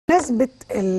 بمناسبة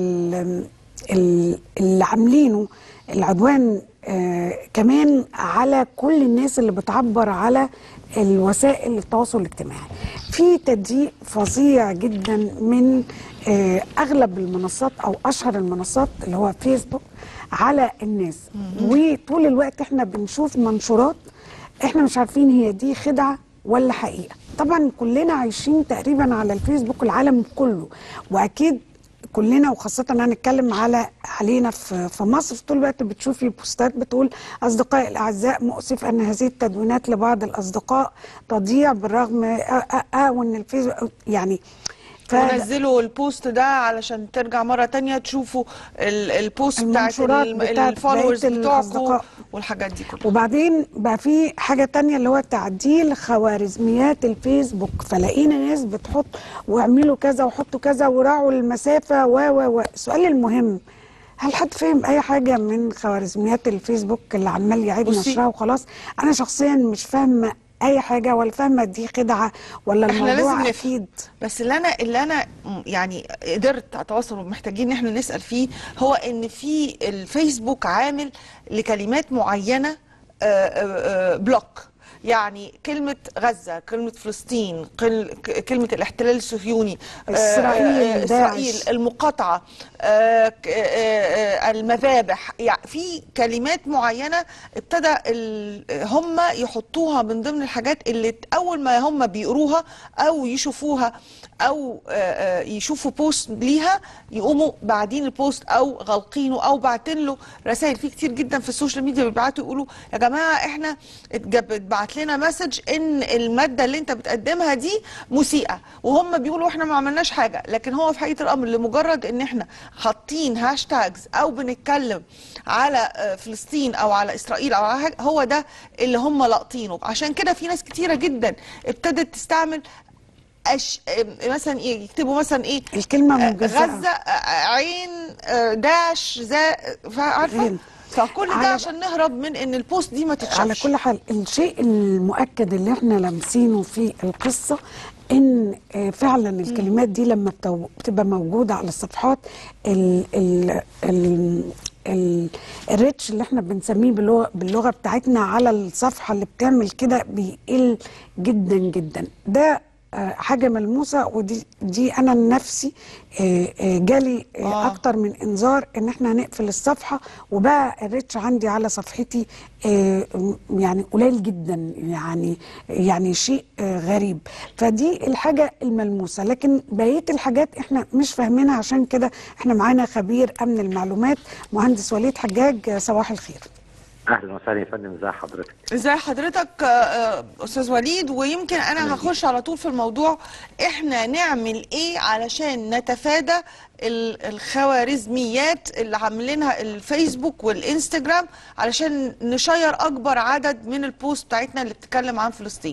ال- ال- اللي عاملينه العدوان آه كمان على كل الناس اللي بتعبر على الوسائل التواصل الاجتماعي في تضييق فظيع جدا من آه اغلب المنصات او اشهر المنصات اللي هو فيسبوك على الناس وطول الوقت احنا بنشوف منشورات احنا مش عارفين هي دي خدعه ولا حقيقه طبعا كلنا عايشين تقريبا على الفيسبوك العالم كله واكيد كلنا وخاصة هنتكلم على علينا في في مصر طول الوقت بتشوفي بوستات بتقول أصدقائي الأعزاء مؤسف أن هذه التدوينات لبعض الأصدقاء تضيع بالرغم آه آه آه وأن الفيسبوك يعني ف- ونزلوا البوست ده علشان ترجع مرة تانية تشوفوا ال- البوست بتاعت المنشورات ال- بتاعت الفولورز بقية بتوعكم الأصدقاء. والحاجات دي كلها وبعدين بقى في حاجة تانية اللي هو تعديل خوارزميات الفيسبوك فلاقينا ناس بتحط واعملوا كذا وحطوا كذا وراعوا المسافة و و و السؤال المهم هل حد فهم أي حاجة من خوارزميات الفيسبوك اللي عمال يعيد بصي. نشرها وخلاص أنا شخصيا مش فاهمة أي حاجة ولا فاهمة دي خدعة ولا احنا الموضوع لازم نفهم أكيد بس اللي انا اللي انا م- يعني قدرت اتواصل ومحتاجين ان احنا نسال فيه هو ان في الفيسبوك عامل لكلمات معينه آه، آه، آه، بلوك يعني كلمة غزة كلمة فلسطين كل- ك- كلمة الاحتلال الصهيوني آه، إسرائيل، آه، إسرائيل داعش. المقاطعة آه، ك- آه، آه، المذابح يعني في كلمات معينة ابتدى ال- هم يحطوها من ضمن الحاجات اللي أول ما هم بيقروها أو يشوفوها أو آه، آه، يشوفوا بوست ليها يقوموا بعدين البوست أو غالقينه أو باعتين له رسائل في كتير جدا في السوشيال ميديا بيبعتوا يقولوا يا جماعة احنا اتجاب- اتبعت لنا مسج ان المادة اللي انت بتقدمها دي مسيئة وهم بيقولوا احنا ما عملناش حاجة لكن هو في حقيقة الامر لمجرد ان احنا حاطين هاشتاجز او بنتكلم على آه، فلسطين او على اسرائيل او على حاجة هو ده اللي هم لاقطينه عشان كده في ناس كتيرة جدا ابتدت تستعمل أش... آه، مثلا ايه يكتبوا مثلا ايه الكلمة آه، مجزأة. غزة آه، عين آه، داش زا عارفة فهمت. فكل ده على- عشان نهرب من ان البوست دي ما تتشافش على كل حال الشيء المؤكد اللي احنا لامسينه في القصة ان آه، فعلا الكلمات دي لما بتو- بتبقى موجودة على الصفحات ال ال ال ال الريتش اللي احنا بنسميه باللغة, باللغة بتاعتنا على الصفحة اللي بتعمل كده بيقل جدا جدا ده آه، حاجة ملموسة ودي دي أنا نفسي آه، آه، جالي آه، آه. أكتر من إنذار إن إحنا هنقفل الصفحة وبقى الريتش عندي على صفحتي آه، م- يعني قليل جدا يعني يعني شيء آه، غريب فدي الحاجة الملموسة لكن بقية الحاجات إحنا مش فاهمينها عشان كده إحنا معانا خبير أمن المعلومات مهندس وليد حجاج آه، صباح الخير اهلا وسهلا يا فندم ازي حضرتك ازي حضرتك آه، آه، استاذ وليد ويمكن انا هخش على طول في الموضوع احنا نعمل ايه علشان نتفادى ال- الخوارزميات اللي عاملينها الفيسبوك والانستجرام علشان نشير اكبر عدد من البوست بتاعتنا اللي بتتكلم عن فلسطين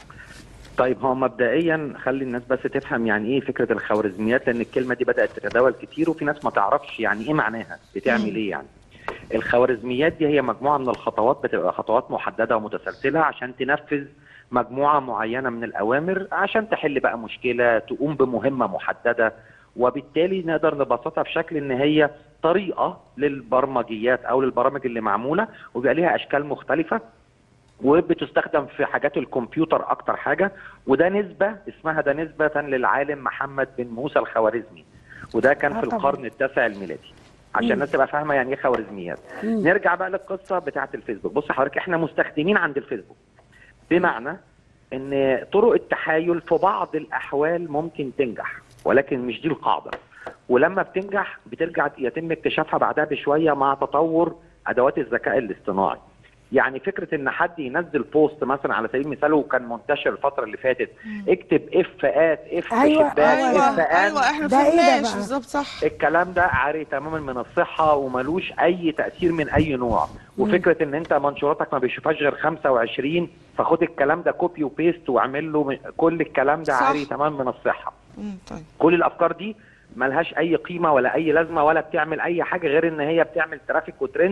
طيب هو مبدئيا خلي الناس بس تفهم يعني ايه فكره الخوارزميات لان الكلمه دي بدات تتداول كتير وفي ناس ما تعرفش يعني ايه معناها بتعمل ايه يعني الخوارزميات دي هي مجموعه من الخطوات بتبقى خطوات محدده ومتسلسله عشان تنفذ مجموعه معينه من الاوامر عشان تحل بقى مشكله تقوم بمهمه محدده وبالتالي نقدر نبسطها في شكل ان هي طريقه للبرمجيات او للبرامج اللي معموله وبيبقى ليها اشكال مختلفه وبتستخدم في حاجات الكمبيوتر اكتر حاجه وده نسبه اسمها ده نسبه للعالم محمد بن موسى الخوارزمي وده كان آه في طبعاً. القرن التاسع الميلادي عشان مم. الناس تبقى فاهمه يعني ايه خوارزميات مم. نرجع بقى للقصه بتاعه الفيسبوك بص حضرتك احنا مستخدمين عند الفيسبوك بمعنى ان طرق التحايل في بعض الاحوال ممكن تنجح ولكن مش دي القاعده ولما بتنجح بترجع يتم اكتشافها بعدها بشويه مع تطور ادوات الذكاء الاصطناعي يعني فكره ان حد ينزل بوست مثلا على سبيل المثال وكان منتشر الفتره اللي فاتت اكتب اف ات اف أيوة، شباك ايوه اف ان ايوه احنا ده إيه ده فهمناش بقى؟ بالظبط صح الكلام ده عاري تماما من الصحه وملوش اي تاثير من اي نوع وفكره ان انت منشوراتك ما بيشوفهاش غير 25 فخد الكلام ده كوبي وبيست واعمل له من- كل الكلام ده صح. عاري تماما من الصحه مم، طيب كل الافكار دي ملهاش اي قيمه ولا اي لازمه ولا بتعمل اي حاجه غير ان هي بتعمل ترافيك وترند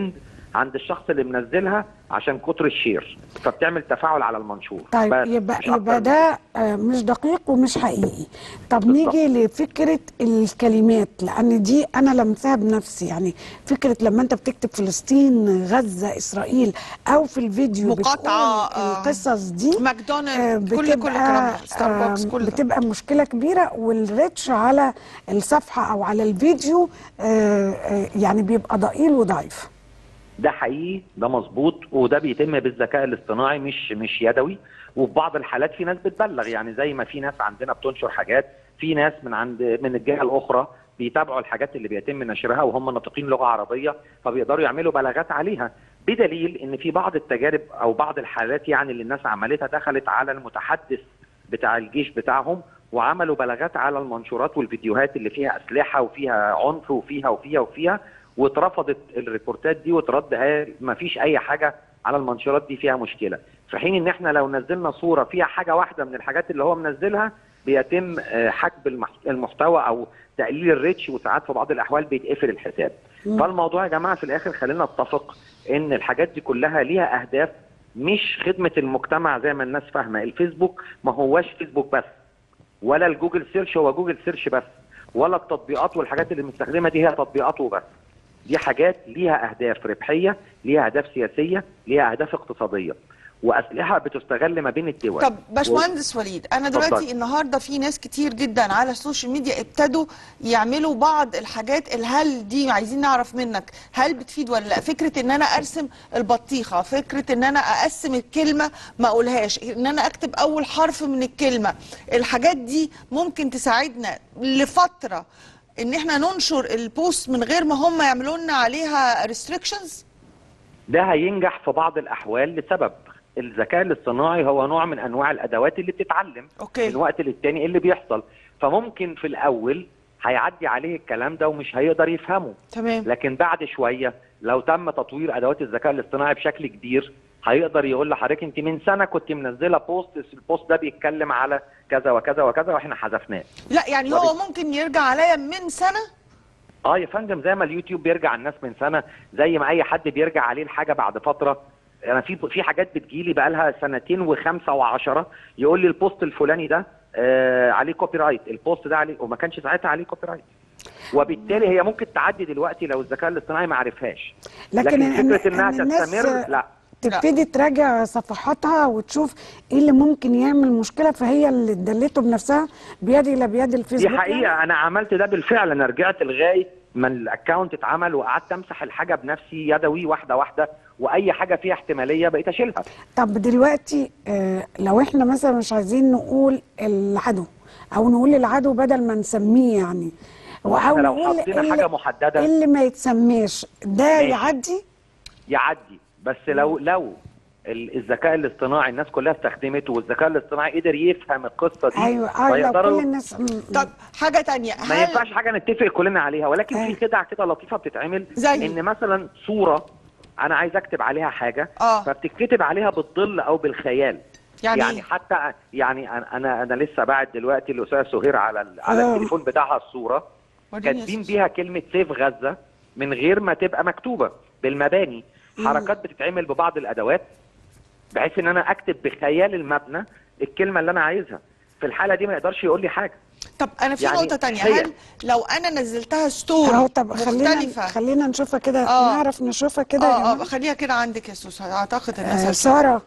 عند الشخص اللي منزلها عشان كتر الشير فبتعمل تفاعل على المنشور طيب بس يبقى مش أكتر يبقى من ده آه، مش دقيق ومش حقيقي طب بالظبط. نيجي لفكرة الكلمات لأن دي أنا لمسها بنفسي يعني فكرة لما أنت بتكتب فلسطين غزة إسرائيل أو في الفيديو مقاطعة، بتقول آه، القصص دي ماكدونالدز آه، كل كل الكلام ده بتبقى ستاربكس آه، كل ده بتبقى مشكلة كبيرة والريتش على الصفحة أو على الفيديو آه، آه، يعني بيبقى ضئيل وضعيف ده حقيقي ده مظبوط وده بيتم بالذكاء الاصطناعي مش مش يدوي وفي بعض الحالات في ناس بتبلغ يعني زي ما في ناس عندنا بتنشر حاجات في ناس من عند من الجهه الاخرى بيتابعوا الحاجات اللي بيتم نشرها وهم ناطقين لغه عربيه فبيقدروا يعملوا بلاغات عليها بدليل ان في بعض التجارب او بعض الحالات يعني اللي الناس عملتها دخلت على المتحدث بتاع الجيش بتاعهم وعملوا بلاغات على المنشورات والفيديوهات اللي فيها اسلحه وفيها عنف وفيها وفيها وفيها واترفضت الريبورتات دي وترد ما فيش اي حاجه على المنشورات دي فيها مشكله في حين ان احنا لو نزلنا صوره فيها حاجه واحده من الحاجات اللي هو منزلها بيتم آه، حجب المح- المحتوى او تقليل الريتش وساعات في بعض الاحوال بيتقفل الحساب فالموضوع يا جماعه في الاخر خلينا نتفق ان الحاجات دي كلها ليها اهداف مش خدمه المجتمع زي ما الناس فاهمه الفيسبوك ما هواش فيسبوك بس ولا الجوجل سيرش هو جوجل سيرش بس ولا التطبيقات والحاجات اللي بنستخدمها دي هي تطبيقات وبس دي حاجات ليها اهداف ربحيه ليها اهداف سياسيه ليها اهداف اقتصاديه واسلحه بتستغل ما بين الدول طب باشمهندس وليد انا دلوقتي اتفضل. النهارده في ناس كتير جدا على السوشيال ميديا ابتدوا يعملوا بعض الحاجات اللي هل دي عايزين نعرف منك هل بتفيد ولا لا فكره ان انا ارسم البطيخه فكره ان انا اقسم الكلمه ما اقولهاش ان انا اكتب اول حرف من الكلمه الحاجات دي ممكن تساعدنا لفتره ان احنا ننشر البوست من غير ما هم يعملوا لنا عليها ريستريكشنز ده هينجح في بعض الاحوال لسبب الذكاء الاصطناعي هو نوع من انواع الادوات اللي بتتعلم أوكي. من وقت للتاني إيه اللي بيحصل فممكن في الاول هيعدي عليه الكلام ده ومش هيقدر يفهمه تمام لكن بعد شويه لو تم تطوير ادوات الذكاء الاصطناعي بشكل كبير هيقدر يقول لحضرتك انت من سنه كنت منزله بوست البوست ده بيتكلم على كذا وكذا وكذا واحنا حذفناه لا يعني هو ممكن يرجع عليا من سنه اه يا فندم زي ما اليوتيوب بيرجع الناس من سنه زي ما اي حد بيرجع عليه الحاجه بعد فتره انا في في حاجات بتجيلي بقى لها سنتين وخمسه وعشره يقول لي البوست الفلاني ده آه عليه كوبي رايت البوست ده عليه وما كانش ساعتها عليه كوبي رايت وبالتالي هي ممكن تعدي دلوقتي لو الذكاء الاصطناعي ما عرفهاش لكن, فكره إن- انها إن الناس تستمر لا تبتدي تراجع صفحاتها وتشوف ايه اللي ممكن يعمل مشكله فهي اللي دلته بنفسها بيد الى بيد دي الفيسبوك يعني. حقيقه انا عملت ده بالفعل انا رجعت لغايه ما الاكونت اتعمل وقعدت امسح الحاجه بنفسي يدوي واحده واحده واي حاجه فيها احتماليه بقيت اشيلها طب دلوقتي آه لو احنا مثلا مش عايزين نقول العدو او نقول العدو بدل ما نسميه يعني او إحنا لو نقول حطينا اللي- حاجة محددة. اللي ما يتسميش ده ماشي. يعدي يعدي بس لو لو ال- الذكاء الاصطناعي الناس كلها استخدمته والذكاء الاصطناعي قدر يفهم القصه دي ايوه اه لو فيقدروا- كل الناس م- م. طب حاجه تانية ما هل ينفعش حاجه نتفق كلنا عليها ولكن أيوة. في خدع كده لطيفه بتتعمل زي؟ ان مثلا صوره انا عايز اكتب عليها حاجه آه. فبتتكتب عليها بالظل او بالخيال يعني يعني إيه؟ حتى يعني أنا- انا انا لسه باعت دلوقتي الاستاذ سهير على ال- على آه. التليفون بتاعها الصوره وريني يا كاتبين سوسو. بيها كلمه سيف غزه من غير ما تبقى مكتوبه بالمباني حركات بتتعمل ببعض الادوات بحيث ان انا اكتب بخيال المبنى الكلمه اللي انا عايزها في الحاله دي ما يقدرش يقول لي حاجه طب انا في يعني نقطه تانية هي- هل لو انا نزلتها ستوري اهو طب خلينا مختلفه خلينا نشوفها كده آه. نعرف نشوفها كده يا اه اه جماعة. خليها كده عندك يا سوسو اعتقد الناس آه هتشوف. ساره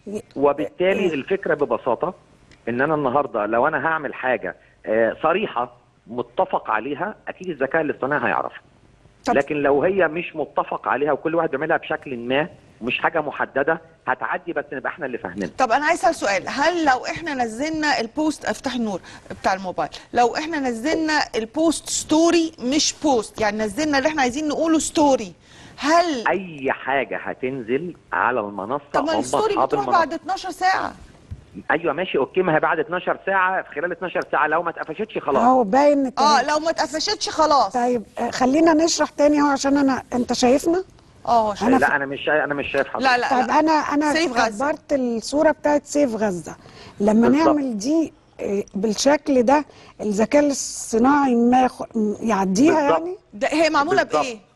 وبالتالي الفكره ببساطه ان انا النهارده لو انا هعمل حاجه آه، صريحه متفق عليها اكيد الذكاء الاصطناعي هيعرفها طب- لكن لو هي مش متفق عليها وكل واحد بيعملها بشكل ما مش حاجه محدده هتعدي بس نبقى احنا اللي فاهمينها طب انا عايز اسال سؤال هل لو احنا نزلنا البوست افتح النور بتاع الموبايل لو احنا نزلنا البوست ستوري مش بوست يعني نزلنا اللي احنا عايزين نقوله ستوري هل اي حاجه هتنزل على المنصه طب ما هم الستوري أصحاب بتروح المنصة. بعد 12 ساعه ايوه ماشي اوكي ما هي بعد 12 ساعه في خلال 12 ساعه لو ما اتقفشتش خلاص اهو باين اه التاني. لو ما اتقفشتش خلاص طيب آه، خلينا نشرح تاني اهو عشان انا انت شايفنا اه شايف. أنا لا انا مش شايف انا مش شايف حضرتك لا لا طيب لا انا انا سيف غزة. كبرت الصوره بتاعت سيف غزه لما بالظبط. نعمل دي آه، بالشكل ده الذكاء الصناعي ما يخ... م- يعديها بالظبط. يعني ده هي معموله بالظبط. بايه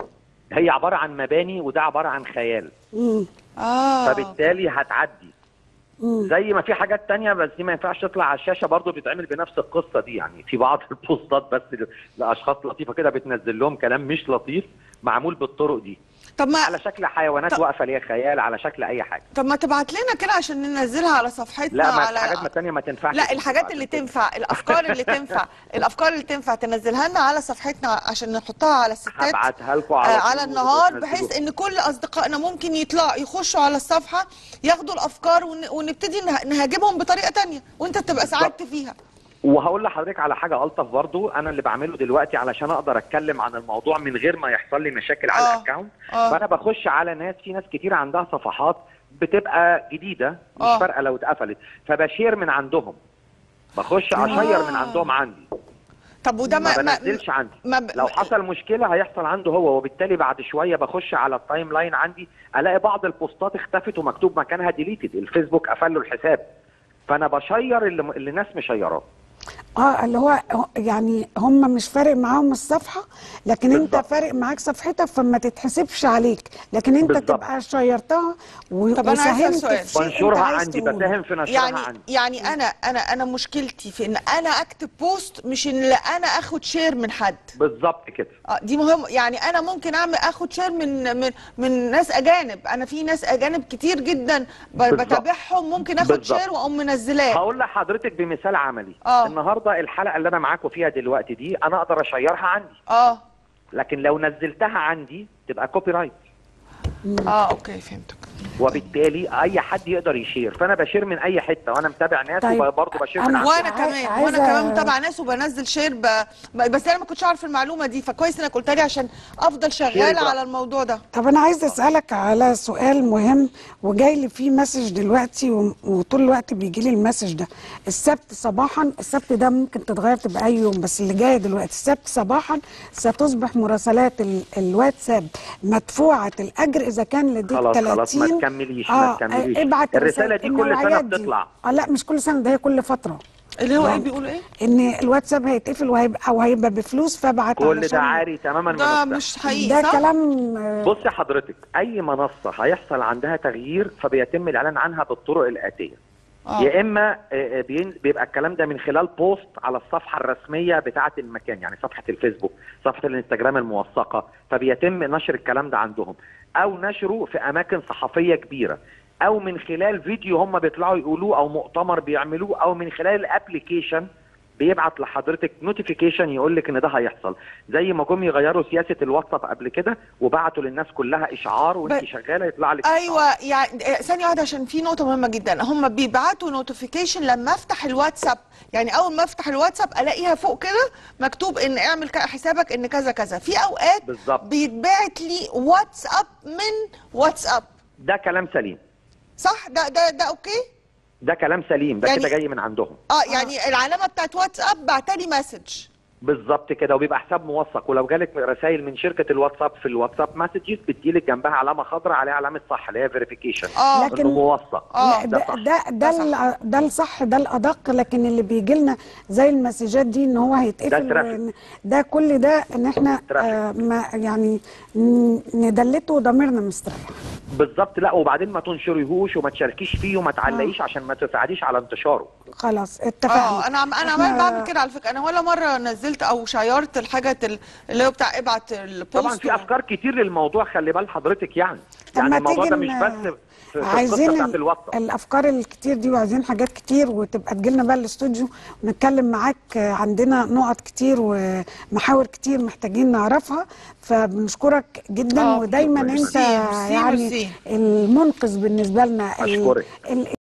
هي عباره عن مباني وده عباره عن خيال مم. اه فبالتالي هتعدي مم. زي ما في حاجات تانية بس دي ما ينفعش تطلع على الشاشه برضو بتتعمل بنفس القصه دي يعني في بعض البوستات بس ل- لاشخاص لطيفه كده بتنزل لهم كلام مش لطيف معمول بالطرق دي طب ما على شكل حيوانات طب- واقفه اللي هي خيال على شكل اي حاجه طب ما تبعت لنا كده عشان ننزلها على صفحتنا لا ما على الحاجات ما التانية ما تنفعش لا الحاجات اللي تنفع الافكار اللي تنفع الافكار اللي تنفع تنزلها لنا على صفحتنا عشان نحطها على الستات هبعتها لكم آه، على على طول النهار وتنزلوها. بحيث ان كل اصدقائنا ممكن يطلع يخشوا على الصفحه ياخدوا الافكار ون- ونبتدي نه- نهاجمهم بطريقه تانية وانت تبقى ساعدت فيها وهقول لحضرتك على حاجه الطف برضو انا اللي بعمله دلوقتي علشان اقدر اتكلم عن الموضوع من غير ما يحصل لي مشاكل على آه. الاكونت آه. فانا بخش على ناس في ناس كتير عندها صفحات بتبقى جديده مش آه. فارقه لو اتقفلت فبشير من عندهم بخش اشير من عندهم عندي طب وده ما ما, ما, بنزلش عندي ما ب- لو حصل مشكله هيحصل عنده هو وبالتالي بعد شويه بخش على التايم لاين عندي الاقي بعض البوستات اختفت ومكتوب مكانها ديليتد الفيسبوك قفل له الحساب فانا بشير اللي, اللي الناس مشيراه اه اللي هو هو- يعني هم مش فارق معاهم الصفحه لكن انت بالظبط. فارق معاك صفحتك فما تتحسبش عليك لكن انت بالظبط. تبقى شيرتها و- طب أنا عايزة وساهمت سؤال. في شيء انت بنشرها عايز عندي تقوله. بساهم في نشرها يعني عندي يعني انا انا انا مشكلتي في ان انا اكتب بوست مش ان لا انا اخد شير من حد بالظبط كده اه دي مهم يعني انا ممكن اعمل اخد شير من من من ناس اجانب انا في ناس اجانب كتير جدا ب- بالظبط. بتابعهم ممكن اخد بالظبط. شير واقوم منزلاه هقول لحضرتك بمثال عملي آه. النهارده الحلقه اللي انا معاكم فيها دلوقتي دي انا اقدر اشيرها عندي اه لكن لو نزلتها عندي تبقى كوبي رايت اه اوكي فهمتك وبالتالي اي حد يقدر يشير فانا بشير من اي حته وانا متابع ناس طيب، وبرضه بشير من أنا- عندي. وانا عاي- كمان وانا عايزة- كمان متابعه ناس وبنزل شير ب... ب- بس انا ما كنتش عارف المعلومه دي فكويس انك قلت لي عشان افضل شغاله براحتك. على الموضوع ده طب انا عايزه اسالك على سؤال مهم وجاي لي فيه مسج دلوقتي و- وطول الوقت بيجي لي المسج ده السبت صباحا السبت ده ممكن تتغير تبقى اي يوم بس اللي جاي دلوقتي السبت صباحا ستصبح مراسلات ال- الواتساب مدفوعه الاجر اذا كان لديك خلاص 30 خلاص ما تكمليش ما تكمليش ابعت الرساله رسالة دي كل سنه النوعيات دي. بتطلع اه لا مش كل سنه ده هي كل فتره اللي هو ايه يعني بيقولوا ايه ان الواتساب هيتقفل وهيبقى او هيبقى بفلوس فابعت كل علشان- ده عاري تماما من ده الصحة. مش حقيقي ده صح كلام آه، بصي حضرتك اي منصه هيحصل عندها تغيير فبيتم الاعلان عنها بالطرق الاتيه آه. يا اما آه، آه، بين- بيبقى الكلام ده من خلال بوست على الصفحه الرسميه بتاعه المكان يعني صفحه الفيسبوك صفحه الانستجرام الموثقه فبيتم نشر الكلام ده عندهم او نشره في اماكن صحفيه كبيره او من خلال فيديو هم بيطلعوا يقولوه او مؤتمر بيعملوه او من خلال الابلكيشن بيبعت لحضرتك نوتيفيكيشن يقول لك ان ده هيحصل زي ما جم يغيروا سياسه الواتساب قبل كده وبعتوا للناس كلها اشعار وانت ب- شغاله يطلع لك إشعار. ايوه يعني آه، ثانيه واحده عشان في نقطه مهمه جدا هم بيبعتوا نوتيفيكيشن لما افتح الواتساب يعني اول ما افتح الواتساب الاقيها فوق كده مكتوب ان اعمل ك- حسابك ان كذا كذا في اوقات بالظبط. بيتبعت لي واتساب من واتساب ده كلام سليم صح ده ده ده اوكي ده كلام سليم ده يعني- كده جاي من عندهم اه يعني العلامه بتاعت واتساب بعتلي مسج بالظبط كده وبيبقى حساب موثق ولو جالك رسائل من شركه الواتساب في الواتساب مسجز بتجيلك جنبها علامه خضراء عليها علامه صح اللي هي فيريفيكيشن اه لكن- انه موثق آه. لا ده ده صح ده ده, ده صح. ال- ده الصح ده الادق لكن اللي بيجي لنا زي المسجات دي ان هو هيتقفل ده ترافيك. وإن- ده كل ده ان احنا ترافيك. آه ما يعني ن- ندلته ضميرنا مستريح بالظبط لا وبعدين ما تنشريهوش وما تشاركيش فيه وما تعلقيش عشان ما تساعديش على انتشاره خلاص اتفقنا اه انا عم انا إحنا- عمال بعمل كده على فكره انا ولا مره نزلت او شيرت الحاجه ال- اللي هو بتاع ابعت البوست طبعا في افكار كتير للموضوع خلي بال حضرتك يعني طب يعني ما الموضوع ده تيجي مش ن- بس في في القصه عايزين بتاعت ال- الواتساب الافكار الكتير دي وعايزين حاجات كتير وتبقى تجيلنا بقى الاستوديو ونتكلم معاك آه، عندنا نقط كتير ومحاور كتير محتاجين نعرفها فبنشكرك جدا آه، ودايما ميرسي، انت ميرسي، يعني ميرسي. المنقذ بالنسبه لنا ال- أشكرك. ال-